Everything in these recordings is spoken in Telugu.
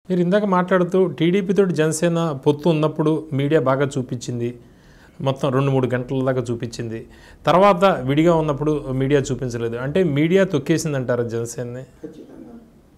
మీరు ఇందాక మాట్లాడుతూ టీడీపీతో జనసేన పొత్తు ఉన్నప్పుడు మీడియా బాగా చూపించింది మొత్తం రెండు మూడు గంటల దాకా చూపించింది తర్వాత విడిగా ఉన్నప్పుడు మీడియా చూపించలేదు అంటే మీడియా తొక్కేసింది అంటారా జనసేనని ఖచ్చితంగా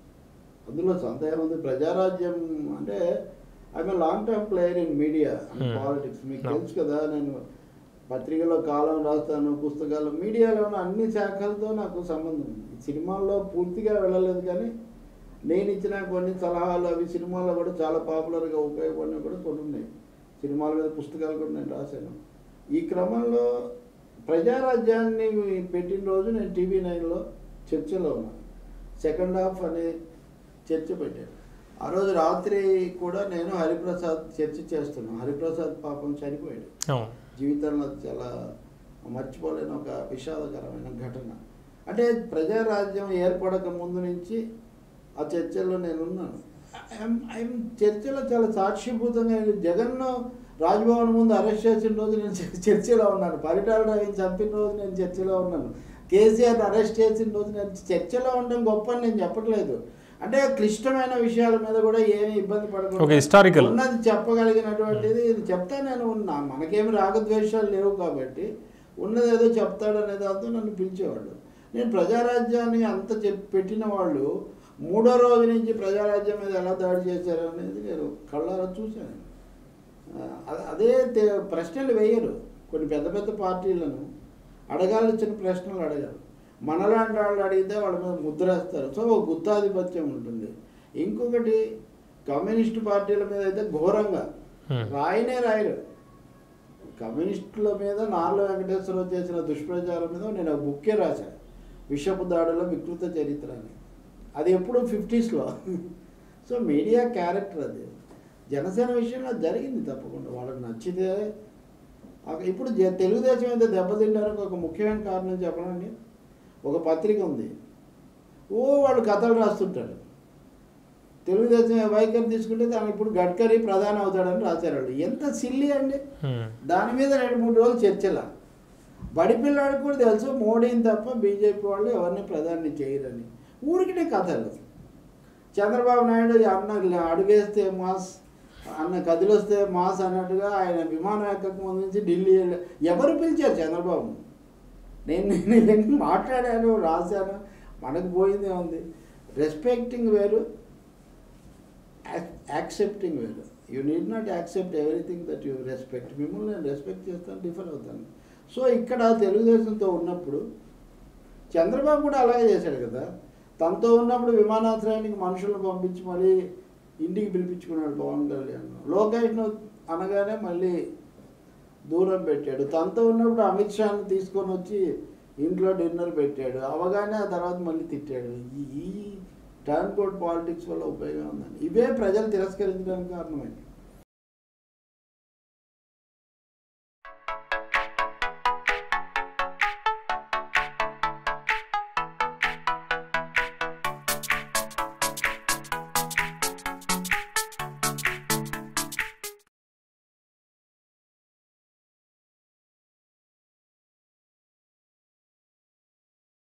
అందులో సందేహం ఉంది ప్రజారాజ్యం అంటే I'm long term player in media Hmm. Politics మీకు No. తెలుసు కదా నేను పత్రికలో కాలం రాస్తాను పుస్తకాలు మీడియాలో ఉన్న అన్ని శాఖలతో నాకు సంబంధం ఉంది సినిమాల్లో పూర్తిగా వెళ్ళలేదు కానీ నేను ఇచ్చిన కొన్ని సలహాలు అవి సినిమాల్లో కూడా చాలా పాపులర్గా ఉపయోగపడినవి కూడా కొన్ని ఉన్నాయి సినిమాల మీద పుస్తకాలు కూడా నేను రాశాను ఈ క్రమంలో ప్రజారాజ్యాన్ని పెట్టిన రోజు నేను టీవీ నైన్లో చర్చలో ఉన్నాను సెకండ్ హాఫ్ అనే చర్చ పెట్టాను ఆ రోజు రాత్రి కూడా నేను హరిప్రసాద్ చర్చ చేస్తున్నాను హరిప్రసాద్ పాపం చనిపోయాడు అవును జీవితంలో చాలా మర్చిపోలేని ఒక విషాదకరమైన ఘటన అంటే ప్రజారాజ్యం ఏర్పడక ముందు నుంచి ఆ చర్చల్లో నేను ఉన్నాను ఐఎమ్- ఐఎమ్ చర్చలో చాలా సాక్షిభూతంగా జగన్ను రాజ్భవన్ ముందు అరెస్ట్ చేసిన రోజు నేను చ- చర్చలో ఉన్నాను పరిటాల రవిని చంపిన రోజు నేను చర్చలో ఉన్నాను కేసీఆర్ అరెస్ట్ చేసిన రోజు నేను చర్చలో ఉండడం గొప్ప అని నేను చెప్పట్లేదు అంటే క్లిష్టమైన విషయాల మీద కూడా ఏమి ఇబ్బంది ఒక పడకుండా historical. ఉన్నది చెప్పగలిగినటువంటిది ఇది చెప్తా నేను ఉన్నా మనకేమి రాగద్వేషాలు లేవు కాబట్టి ఉన్నది ఏదో చెప్తాడనే దాంతో నన్ను పిలిచేవాళ్ళు నేను ప్రజారాజ్యాన్ని అంత చెప్పి పెట్టిన వాళ్ళు మూడో రోజు నుంచి ప్రజారాజ్యం మీద ఎలా దాడి చేశారు అనేది నేను కళ్ళారా చూశాను ఆ, అ- అదే తే- ప్రశ్నలు వేయరు కొన్ని పెద్ద పెద్ద పార్టీలను అడగాల్సిన ప్రశ్నలు అడగారు మనలాంటి వాళ్ళు అడిగితే వాళ్ళ మీద ముద్రేస్తారు సో ఒక గుత్తాధిపత్యం ఉంటుంది ఇంకొకటి కమ్యూనిస్ట్ పార్టీల మీద అయితే ఘోరంగా Hmm. రాయనే రాయరు కమ్యూనిస్టుల మీద నార్ల వెంకటేశ్వరరావు చేసిన దుష్ప్రచారం మీద నేను ఒక బుక్కే రాశాను విషపు దాడుల వికృత చరిత్ర అని అది ఎప్పుడు ఫిఫ్టీస్లో సో మీడియా క్యారెక్టర్ అది జనసేన విషయంలో అది జరిగింది తప్పకుండా వాళ్ళకి నచ్చితే ఆ- ఇప్పుడు జ- తెలుగుదేశం అయితే దెబ్బతింటానికి ఒక ముఖ్యమైన కారణం చెప్పనండి ఒక పత్రిక ఉంది ఓ వాళ్ళు కథలు రాస్తుంటారు తెలుగుదేశం వైఖరి తీసుకుంటే దాని ఇప్పుడు గడ్కరీ ప్రధాని అవుతాడని రాశారు వాళ్ళు ఎంత సిల్లి అండి హ్మ్. దాని మీద రెండు మూడు రోజులు చర్చల బడి పిల్లాడికి కూడా తెలుసు మోడీని తప్ప బీజేపీ వాళ్ళు ఎవరిని ప్రధాని చేయరని ఊరికినే కథలు చంద్రబాబు నాయుడు అన్న అడుగేస్తే మాస్ అన్న కదిలొస్తే మాస్ అన్నట్టుగా ఆయన విమానం ఎక్కక ముందు నుంచి ఢిల్లీ వెళ్ళి- ఎవరు పిలిచారు చంద్రబాబు నేను నేను ఇవన్నీ మాట్లాడాను రాశాను మనకు పోయిందే ఉంది రెస్పెక్టింగ్ వేరు యాక్సెప్టింగ్ వేరు you need not accept everything that you respect మిమ్మల్ని నేను రెస్పెక్ట్ చేస్తాను డిఫర్ అవుతాను సో ఇక్కడ తెలుగుదేశంతో ఉన్నప్పుడు చంద్రబాబు కూడా అలాగే చేశాడు కదా తనతో ఉన్నప్పుడు విమానాశ్రయానికి మనుషులను పంపించి మళ్ళీ ఇంటికి పిలిపించుకున్నాడు పవన్ కళ్యాణ్ లోకేష్ను అనగానే మళ్ళీ దూరం పెట్టాడు తనతో ఉన్నప్పుడు అమిత్ షాని తీసుకొని వచ్చి ఇంట్లో డిన్నర్ పెట్టాడు అవగానే ఆ తర్వాత మళ్ళీ తిట్టాడు ఈ- ఈ టర్న్ కోడ్ పాలిటిక్స్ వల్ల ఉపయోగం ఉందని ఇవే ప్రజలు తిరస్కరించడానికి కారణమైంది